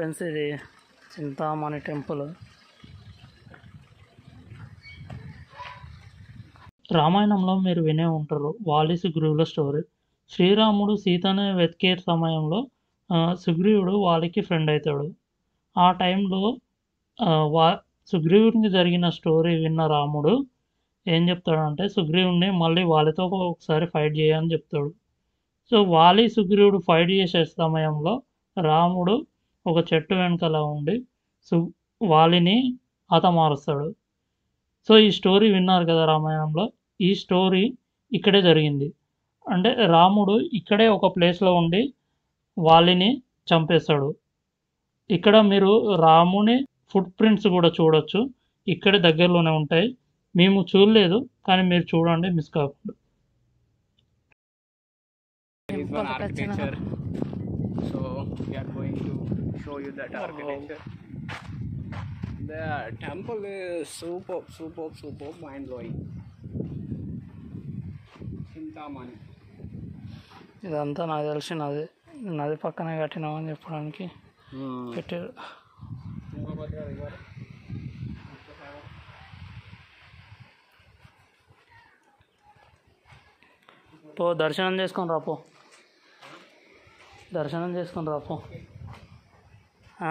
Friends ఇది Chintamani temple రామాయణంలో మీరు వినే ఉంటారు వాలి సుగ్రీవుల స్టోరీ శ్రీరాముడు సీతను వెతికే సమయంలో ఆ, సుగ్రీవుడు వాళ్ళకి ఫ్రెండ్ అవుతాడు ఆ టైంలో ఆ, వా సుగ్రీవుడికి జరిగిన స్టోరీ విన్న రాముడు ఏం చెప్తాడంటే సుగ్రీవుడిని మళ్ళీ వాళ్ళతో ఒకసారి ఫైట్ చేయని చెప్తాడు సో వాలి సుగ్రీవుడు ఫైట్ చేసే సమయంలో రాముడు ఒక చెట్టు వెనకాల ఉండి సు వాలిని హతమారుస్తాడు సో ఈ స్టోరీ విన్నారు కదా రామాయణంలో ఈ స్టోరీ ఇక్కడే జరిగింది అంటే రాముడు ఇక్కడే ఒక ప్లేస్లో ఉండి వాలిని చంపేస్తాడు ఇక్కడ మీరు రాముని ఫుట్ ప్రింట్స్ కూడా చూడొచ్చు ఇక్కడే దగ్గరలోనే ఉంటాయి మేము చూడలేదు కానీ మీరు చూడండి మిస్ కాకుండా is one architecture. So we are going to show you that architecture. The temple is super, super, super mind blowing. Chintamani. ఇదంతా నాకు తెలిసి నది నది పక్కనే కట్టినామని చెప్పడానికి పెట్టారు Tungabhadra River. పో దర్శనం చేసుకొని రాపో దర్శనం చేసుకొని రాపో ఆ?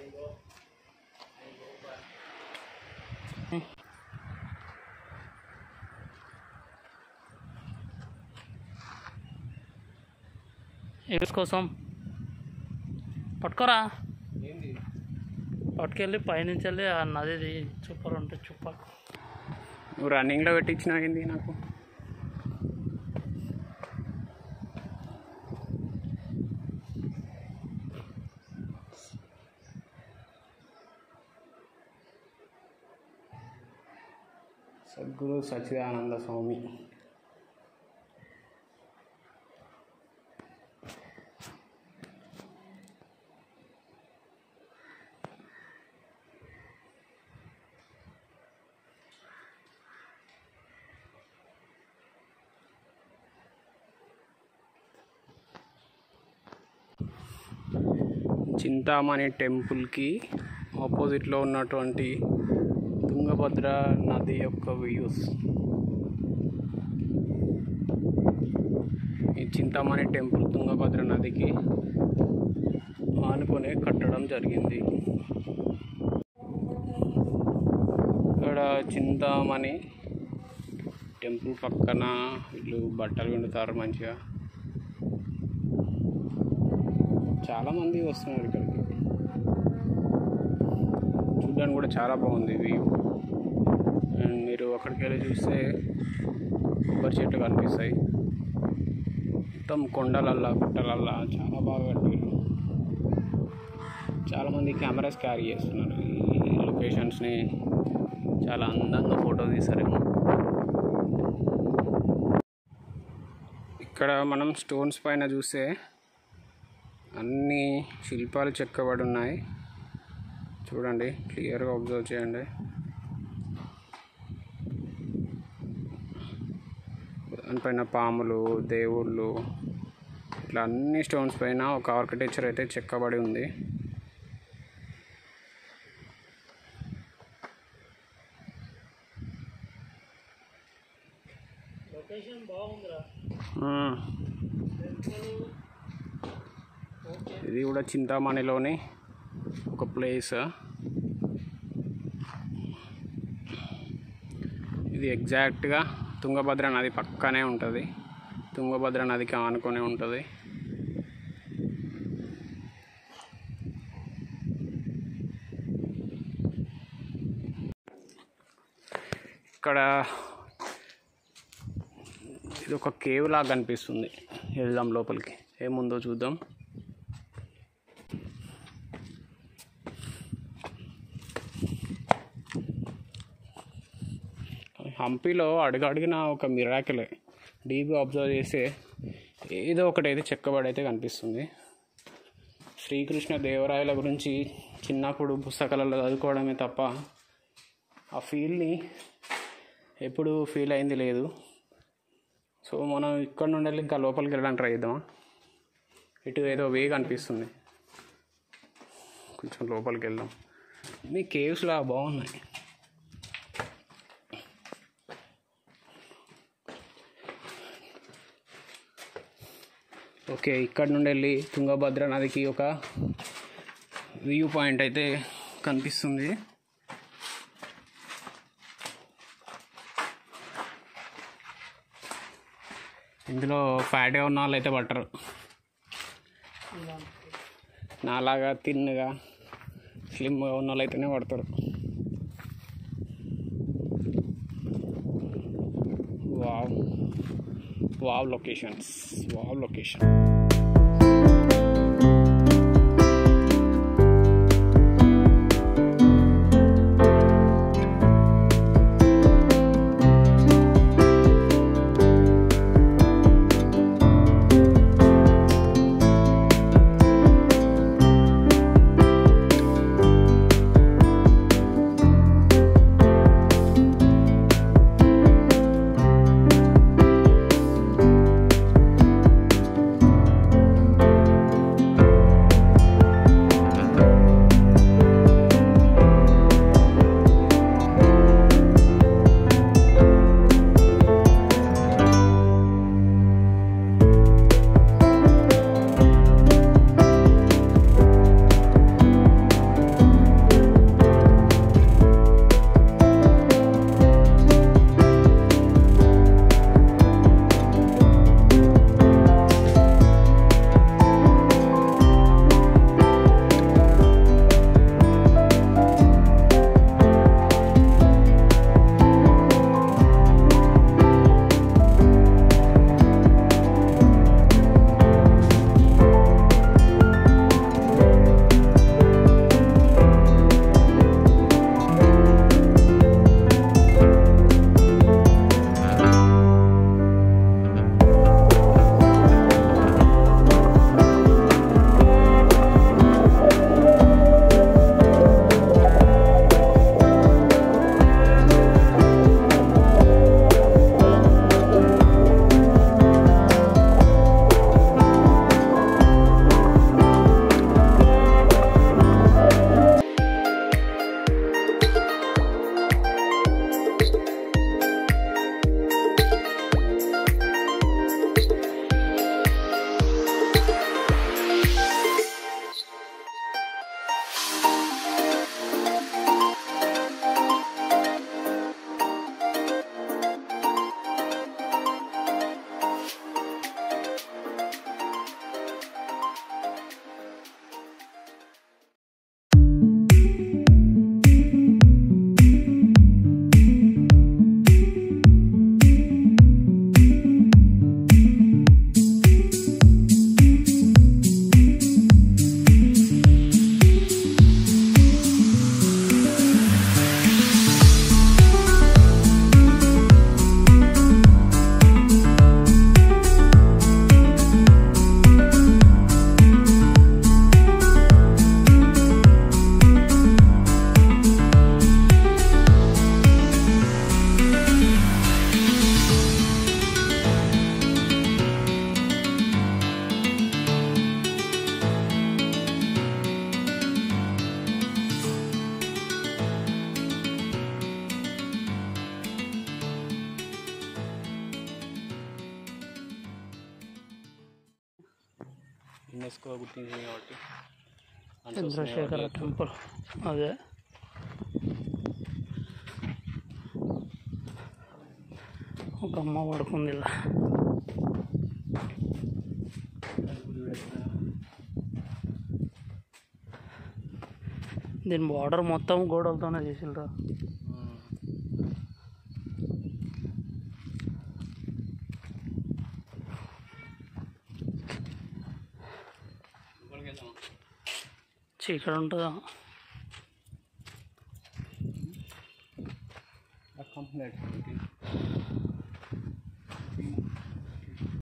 ఎవరి కోసం పట్టుకోరా ఏంది పట్టుకెళ్ళి పైనుంచి వెళ్ళి ఆ నదిది చుప్పలు ఉంటాయి చుప్పలు నువ్వు రన్నింగ్లో పెట్టించినావు ఏంది నాకు సద్గురు సచ్చిదానంద స్వామి చింతామణి టెంపుల్కి ఆపోజిట్లో ఉన్నటువంటి తుంగభద్ర నది యొక్క వ్యూస్ ఈ చింతామణి టెంపుల్ తుంగభద్ర నదికి ఆనుకొనే కట్టడం జరిగింది ఇక్కడ చింతామణి టెంపుల్ పక్కన వీళ్ళు బట్టలు వండుతారు మంచిగా చాలామంది వస్తున్నారు ఇక్కడికి చూడడానికి కూడా చాలా బాగుంది వ్యూ అండ్ మీరు అక్కడికి వెళ్ళి చూస్తే కొబ్బరి చెట్లు కనిపిస్తాయి మొత్తం కొండలల్లా గుట్టలల్లా చాలా బాగా కట్టారు చాలామంది కెమెరాస్ క్యారీ చేస్తున్నారు ఈ లొకేషన్స్ని చాలా అందంగా ఫోటో తీసారేమో ఇక్కడ మనం స్టోన్స్ పైన చూస్తే అన్ని శిల్పాలు చెక్కబడి ఉన్నాయి చూడండి క్లియర్గా అబ్జర్వ్ చేయండి దానిపైన పాములు దేవుళ్ళు ఇట్లా అన్ని స్టోన్స్ పైన ఒక ఆర్కిటెక్చర్ అయితే చెక్కబడి ఉంది లొకేషన్ బాగుందిరా మ్మ్. ఇది కూడా చింతామణిలోని ఒక ప్లేస్ ఇది ఎగ్జాక్ట్గా తుంగభద్ర నది పక్కనే ఉంటుంది తుంగభద్ర నదికి ఆనుకొని ఉంటుంది ఇక్కడ ఇది ఒక కేవ్ లాగా కనిపిస్తుంది వెళ్దాం లోపలికి ఏముందో చూద్దాం హంపీలో అడుగడిగిన ఒక మిరాకిలే డీప్గా అబ్జర్వ్ చేస్తే ఏదో ఒకటి అయితే చెక్కబడి అయితే కనిపిస్తుంది శ్రీకృష్ణ దేవరాయల గురించి చిన్నప్పుడు పుస్తకాలలో చదువుకోవడమే తప్ప ఆ ఫీల్ని ఎప్పుడు ఫీల్ అయింది లేదు సో మనం ఇక్కడ నుండి వెళ్ళి ఇంకా లోపలికి వెళ్ళడానికి ట్రై చేద్దామా ఇటు ఏదో వే కనిపిస్తుంది కొంచెం లోపలికి వెళ్దాం మీ కేవ్స్లా బాగున్నాయి ఓకే ఇక్కడ నుండి వెళ్ళి తుంగభద్ర నదికి ఒక వ్యూ పాయింట్ అయితే కనిపిస్తుంది ఇందులో ఫ్యాట్గా ఉన్న వాళ్ళు అయితే పట్టరు నాలాగా తిన్నగా స్లిమ్గా ఉన్న వాళ్ళు అయితేనే పడతారు wow wow locations wow location UNESCO గుర్తించింది కాబట్టి అంత వస్తున్నాయి చంద్రశేఖర కాబట్టి టెంపుల్ అదే ఒక అమ్మ పడుకుంది ఇలా దీని బార్డర్ మొత్తం గోడలతోనే చేసిండ్రా లోపలికి వెళ్దామా? చీకటి ఉంటుందా ఆ కంపెనీ